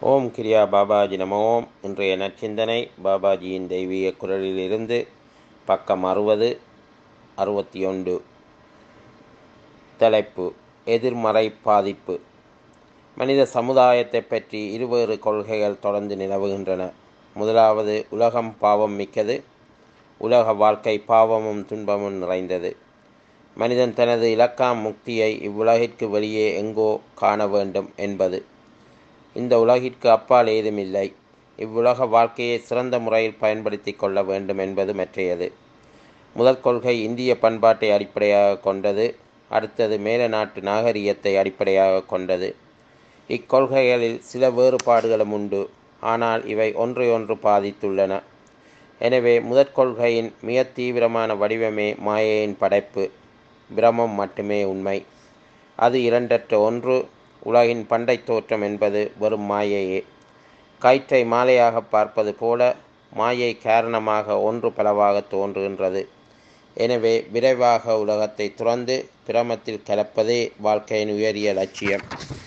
ஓம் கிரியா பாபாஜி நம ஓம் இன்றைய நற்சிந்தனை பாபாஜியின் தெய்வீக குரலிலிருந்து பக்கம் அறுபது அறுபத்தி ஒன்று தலைப்பு எதிர்மறை பாதிப்பு மனித சமுதாயத்தை பற்றி இருவேறு கொள்கைகள் தொடர்ந்து நிலவுகின்றன முதலாவது உலகம் பாவம் மிக்கது உலக வாழ்க்கை பாவமும் துன்பமும் நிறைந்தது மனிதன் தனது இலக்காம் முக்தியை இவ்வுலகிற்கு வெளியே எங்கோ காண வேண்டும் என்பது இந்த உலகிற்கு அப்பால் ஏதுமில்லை இவ்வுலக வாழ்க்கையை சிறந்த முறையில் பயன்படுத்தி கொள்ள வேண்டும் என்பது மற்றையது முதல் கொள்கை இந்திய பண்பாட்டை அடிப்படையாக கொண்டது அடுத்தது மேல நாட்டு நாகரிகத்தை அடிப்படையாக கொண்டது இக்கொள்கைகளில் சில வேறுபாடுகளும் உண்டு ஆனால் இவை ஒன்றையொன்று பாதித்துள்ளன எனவே முதற் கொள்கையின் மிக தீவிரமான வடிவமே மாயையின் படைப்பு பிரமம் மட்டுமே உண்மை அது இரண்டற்ற ஒன்று உலகின் பண்டை தோற்றம் என்பது வெறும் மாயையே கயிற்றை மாலையாக பார்ப்பது போல மாயை காரணமாக ஒன்று பலவாக தோன்றுகின்றது எனவே விரைவாக உலகத்தை துறந்து பிரமத்தில் கலப்பதே வாழ்க்கையின் உயரிய லட்சியம்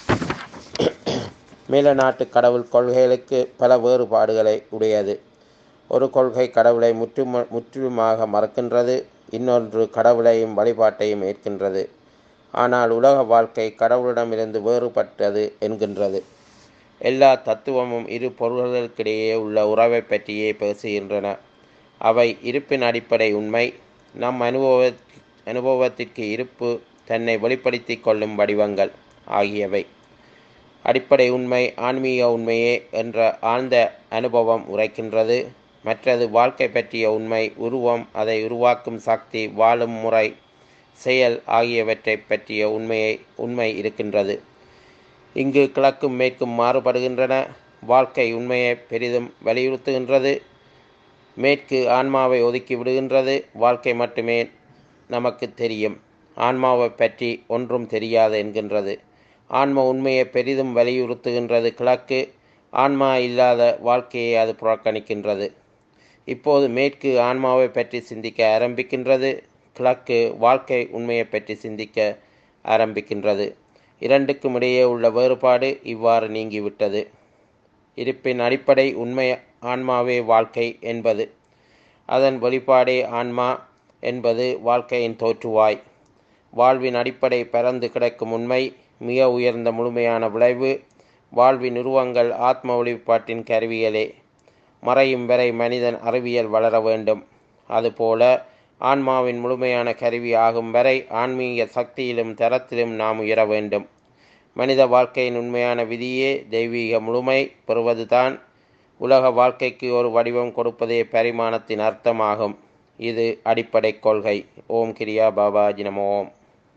மேல நாட்டு கடவுள் கொள்கைகளுக்கு பல வேறுபாடுகளை உடையது ஒரு கொள்கை கடவுளை முற்றும் முற்றிலுமாக மறக்கின்றது இன்னொன்று கடவுளையும் வழிபாட்டையும் ஏற்கின்றது ஆனால் உலக வாழ்க்கை கடவுளிடமிருந்து வேறுபட்டது என்கின்றது எல்லா தத்துவமும் இரு பொருள்களுக்கிடையே உள்ள உறவை பற்றியே பேசுகின்றன அவை இருப்பின் அடிப்படை உண்மை நம் அனுபவ அனுபவத்திற்கு இருப்பு தன்னை வெளிப்படுத்தி கொள்ளும் வடிவங்கள் ஆகியவை அடிப்படை உண்மை ஆன்மீக உண்மையே என்ற ஆழ்ந்த அனுபவம் உரைக்கின்றது மற்றது வாழ்க்கை பற்றிய உண்மை உருவம் அதை உருவாக்கும் சக்தி வாழும் முறை செயல் ஆகியவற்றை பற்றிய உண்மையை உண்மை இருக்கின்றது இங்கு கிழக்கும் மேற்கும் மாறுபடுகின்றன வாழ்க்கை உண்மையை பெரிதும் வலியுறுத்துகின்றது மேற்கு ஆன்மாவை ஒதுக்கி விடுகின்றது வாழ்க்கை மட்டுமே நமக்கு தெரியும் ஆன்மாவை பற்றி ஒன்றும் தெரியாது என்கின்றது ஆன்ம உண்மையை பெரிதும் வலியுறுத்துகின்றது கிழக்கு ஆன்மா இல்லாத வாழ்க்கையை அது புறக்கணிக்கின்றது இப்போது மேற்கு ஆன்மாவை பற்றி சிந்திக்க ஆரம்பிக்கின்றது கிழக்கு வாழ்க்கை உண்மையை பற்றி சிந்திக்க ஆரம்பிக்கின்றது இரண்டுக்கும் இடையே உள்ள வேறுபாடு இவ்வாறு நீங்கிவிட்டது இருப்பின் அடிப்படை உண்மை ஆன்மாவே வாழ்க்கை என்பது அதன் வெளிப்பாடே ஆன்மா என்பது வாழ்க்கையின் தோற்றுவாய் வாழ்வின் அடிப்படை பரந்து கிடக்கும் உண்மை மிக உயர்ந்த முழுமையான விளைவு வாழ்வின் உருவங்கள் ஆத்ம வெளிப்பாட்டின் கருவிகளே மறையும் வரை மனிதன் அறிவியல் வளர வேண்டும் அதுபோல ஆன்மாவின் முழுமையான கருவி ஆகும் வரை ஆன்மீக சக்தியிலும் தரத்திலும் நாம் உயர வேண்டும் மனித வாழ்க்கையின் உண்மையான விதியே தெய்வீக முழுமை பெறுவதுதான் உலக வாழ்க்கைக்கு ஒரு வடிவம் கொடுப்பதே பரிமாணத்தின் அர்த்தமாகும் இது அடிப்படை கொள்கை ஓம் கிரியா பாபாஜி நம ஓம்